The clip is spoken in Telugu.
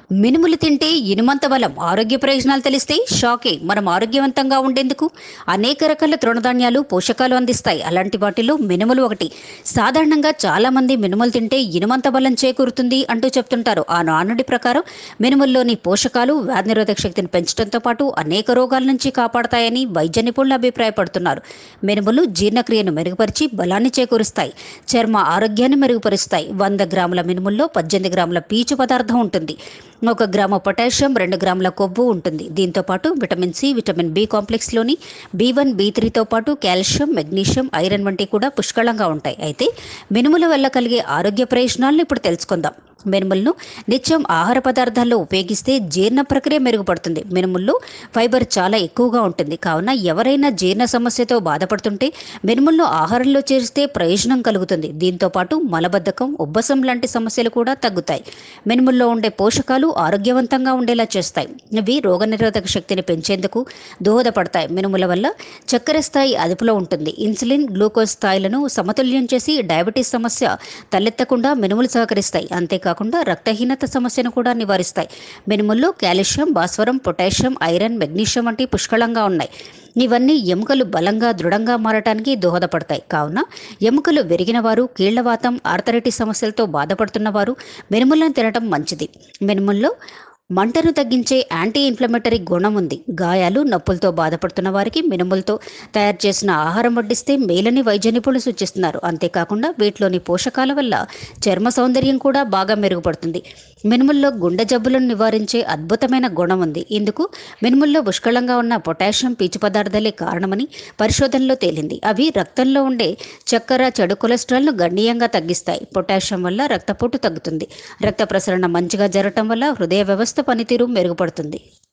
మినుములు తింటే ఇనుమంత బలం ఆరోగ్య ప్రయోజనాలు తెలిస్తే షాకే మనం ఆరోగ్యవంతంగా ఉండేందుకు అనేక రకాల తృణధాన్యాలు పోషకాలు అందిస్తాయి అలాంటి వాటిలో మినుములు ఒకటి సాధారణంగా చాలా మంది మినుములు తింటే ఇనుమంత బలం చేకూరుతుంది అంటూ చెప్తుంటారు ఆ నానుడి ప్రకారం మినుముల్లోని పోషకాలు వ్యాధి నిరోధక శక్తిని పెంచడంతో పాటు అనేక రోగాల నుంచి కాపాడతాయని వైద్య నిపుణులు అభిప్రాయపడుతున్నారు మినుములు జీర్ణక్రియను మెరుగుపరిచి బలాన్ని చేకూరుస్తాయి చర్మ ఆరోగ్యాన్ని మెరుగుపరుస్తాయి వంద గ్రాముల మినుముల్లో పద్దెనిమిది గ్రాముల పీచు పదార్థం ఉంటుంది ఒక గ్రాము పొటాషియం రెండు గ్రాముల కొవ్వు ఉంటుంది దీంతో పాటు విటమిన్ సి విటమిన్ బి కాంప్లెక్స్లోని బి వన్ బి త్రీతో పాటు కాల్షియం మెగ్నీషియం ఐరన్ వంటి కూడా పుష్కలంగా ఉంటాయి అయితే మినుముల వల్ల కలిగే ఆరోగ్య ప్రయోజనాలను ఇప్పుడు తెలుసుకుందాం మినుములను నిత్యం ఆహార పదార్థాల్లో ఉపయోగిస్తే జీర్ణ ప్రక్రియ మెరుగుపడుతుంది మినుముల్లో ఫైబర్ చాలా ఎక్కువగా ఉంటుంది కావున ఎవరైనా జీర్ణ సమస్యతో బాధపడుతుంటే మినుములను ఆహారంలో చేరిస్తే ప్రయోజనం కలుగుతుంది దీంతో పాటు మలబద్ధకం ఉబ్బసం లాంటి సమస్యలు కూడా తగ్గుతాయి మినుముల్లో ఉండే పోషకాలు ఆరోగ్యవంతంగా ఉండేలా చేస్తాయి ఇవి రోగనిరోధక శక్తిని పెంచేందుకు దోహదపడతాయి మినుముల వల్ల చక్కెర స్థాయి అదుపులో ఉంటుంది ఇన్సులిన్ గ్లూకోజ్ స్థాయిలను సమతుల్యం చేసి డయాబెటీస్ సమస్య తలెత్తకుండా మినుములు సహకరిస్తాయి అంతేకాకుండా రక్తహీనత సమస్యను కూడా నివారిస్తాయి మినుముల్లో కాల్షియం భాస్వరం పొటాషియం ఐరన్ మెగ్నీషియం వంటి పుష్కలంగా ఉన్నాయి ఇవన్నీ ఎముకలు బలంగా దృఢంగా మారటానికి దోహదపడతాయి కావున ఎముకలు విరిగిన వారు కీళ్లవాతం ఆర్థరైటిస్ సమస్యలతో బాధపడుతున్న వారు మినుములను తినడం మంచిది మినుముల్లో మంటను తగ్గించే యాంటీ ఇన్ఫ్లమేటరీ గుణం ఉంది గాయాలు నొప్పులతో బాధపడుతున్న వారికి మినుములతో తయారు చేసిన ఆహారం వడ్డిస్తే మేలని వైద్య నిపుణులు సూచిస్తున్నారు అంతేకాకుండా వీటిలోని పోషకాల వల్ల చర్మ సౌందర్యం కూడా బాగా మెరుగుపడుతుంది మినుముల్లో గుండె జబ్బులను నివారించే అద్భుతమైన గుణం ఉంది ఇందుకు మినుముల్లో పుష్కలంగా ఉన్న పొటాషియం పీచు పదార్థాలే కారణమని పరిశోధనలో తేలింది అవి రక్తంలో ఉండే చక్కెర చెడు కొలెస్ట్రాల్ను గణనీయంగా తగ్గిస్తాయి పొటాషియం వల్ల రక్తపోటు తగ్గుతుంది రక్త ప్రసరణ మంచిగా జరగటం వల్ల హృదయ వ్యవస్థ పనితీరు మెరుగుపడుతుంది